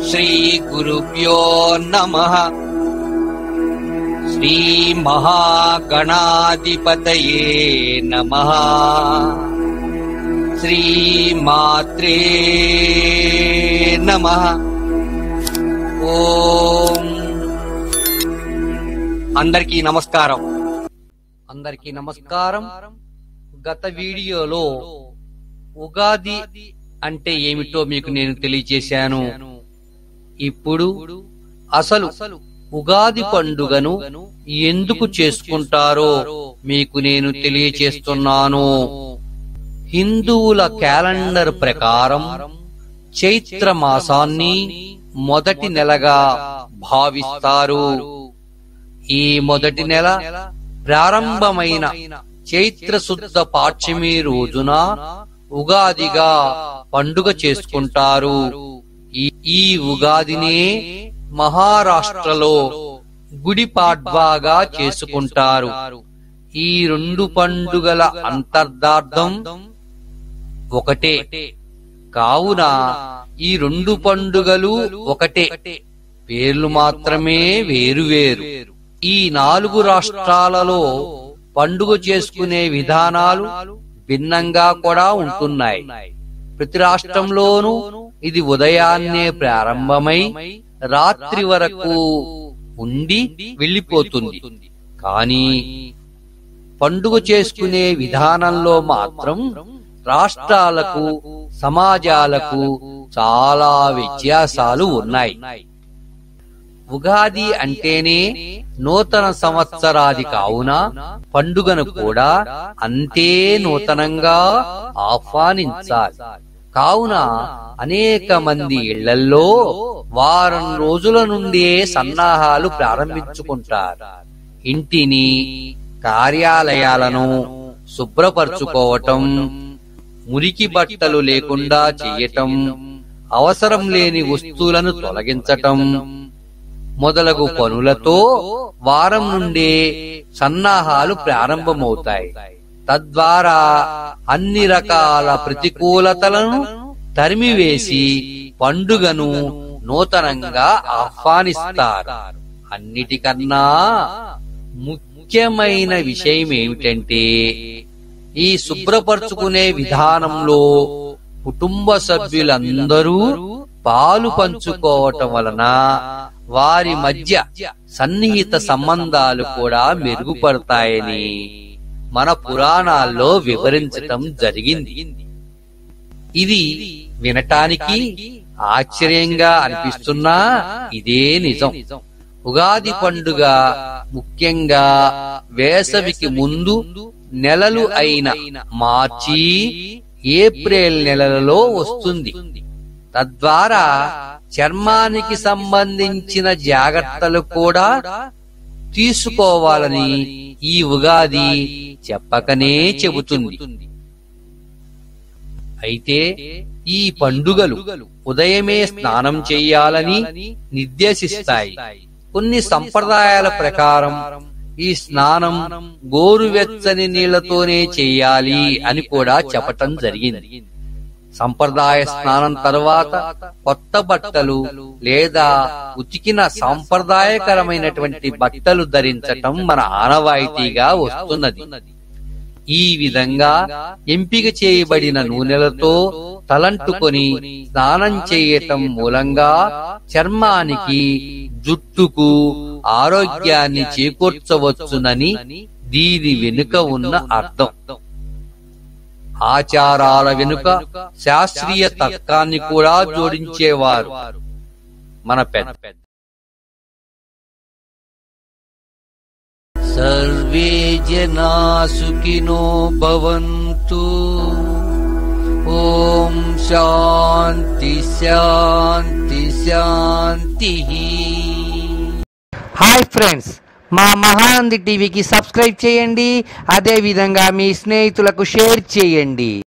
श्रीगुरुभ्यो नमः श्रीमहागणाधिपतये नमः श्रीमात्रे नमः ఓం అందరికీ నమస్కారం అందరికీ నమస్కారం గత వీడియోలో ఉగాది అంటే ఏమిటో మీకు నేను తెలియజేశాను ఇప్పుడు అసలు ఉగాది పండుగను ఎందుకు చేసుకుంటారో మీకు నేను తెలియచేస్తున్నాను హిందువుల క్యాలెండర్ ప్రకారం చైత్ర మాసాన్ని మొదటి నెలగా భావిస్తారు ఈ మొదటి నెల ప్రారంభమైన చైత్ర శుద్ధ పాడ్యమి రోజున ఉగాదిగా పండుగ చేసుకుంటారు ఈ- ఈ ఉగాదినే మహారాష్ట్రలో గుడి పాడ్వాగా చేసుకుంటారు ఈ రెండు పండుగల అంతర్ధార్థం ఒకటే కావున ఈ రెండు పండుగలు ఒకటే పేర్లు మాత్రమే వేరువేరు ఈ నాలుగు రాష్ట్రాలలో పండుగ చేసుకునే విధానాలు భిన్నంగా కూడా ఉంటున్నాయి ప్రతి రాష్ట్రంలోనూ ఇది ఉదయాన్నే ప్రారంభమై రాత్రి వరకు ఉండి వెళ్ళిపోతుంది కానీ పండుగ చేసుకునే విధానంలో మాత్రం రాష్ట్రాలకు సమాజాలకు చాలా వ్యత్యాసాలు ఉన్నాయి ఉగాది అంటేనే నూతన సంవత్సరాది కావున పండుగను కూడా అంతే నూతనంగా ఆహ్వానించాలి కావున అనేక మంది ఇళ్లల్లో వారం రోజుల నుండే సన్నాహాలు ప్రారంభించుకుంటారు ఇంటిని కార్యాలయాలను శుభ్రపరచుకోవటం మురికి బట్టలు లేకుండా చెయ్యటం అవసరం లేని వస్తువులను తొలగించటం మొదలగు పనులతో వారం నుండే సన్నాహాలు ప్రారంభమవుతాయి తద్వారా అన్ని రకాల ప్రతికూలతలను తరిమివేసి పండుగను నూతనంగా ఆహ్వానిస్తారు అన్నిటికన్నా ముఖ్యమైన విషయం ఏమిటంటే ఈ శుభ్రపరచుకునే విధానంలో కుటుంబ సభ్యులందరూ పాలు పంచుకోవటం వలన వారి మధ్య సన్నిహిత సంబంధాలు కూడా మెరుగుపడతాయని మన పురాణాల్లో వివరించటం జరిగింది ఇది వినటానికి ఆశ్చర్యంగా అనిపిస్తున్నా ఇదే నిజం ఉగాది పండుగ ముఖ్యంగా వేసవికి ముందు నెలలు అయిన మార్చి ఏప్రిల్ నెలలలో వస్తుంది తద్వారా చర్మానికి సంబంధించిన జాగ్రత్తలు కూడా తీసుకోవాలని ఈ ఉగాది చెప్పకనే చెబుతుంది అయితే ఈ పండుగలు ఉదయమే స్నానం చెయ్యాలని నిర్దేశిస్తాయి కొన్ని సంప్రదాయాల ప్రకారం ఈ స్నానం గోరువెచ్చని నీళ్లతోనే చెయ్యాలి అని కూడా చెప్పటం జరిగింది సంప్రదాయ స్నానం తర్వాత కొత్త బట్టలు లేదా ఉతికిన సాంప్రదాయకరమైనటువంటి బట్టలు ధరించటం మన ఆనవాయితీగా వస్తున్నది ఈ విధంగా ఎంపిక చేయబడిన నూనెలతో తలంటుకొని స్నానం చేయటం మూలంగా చర్మానికి జుట్టుకు ఆరోగ్యాన్ని చేకూర్చవచ్చునని దీని వెనుక ఉన్న అర్థం ఆచారాల వెనుక శాస్త్రీయ తర్కాన్ని కూడా జోడించేవారు మన పెద్ద సర్వే జనా సుఖినో భవంతు ఓం శాంతి శాంతి శాంతి హాయ్ ఫ్రెండ్స్ మా మహానంది టీవీకి సబ్స్క్రైబ్ చేయండి అదేవిధంగా మీ స్నేహితులకు షేర్ చేయండి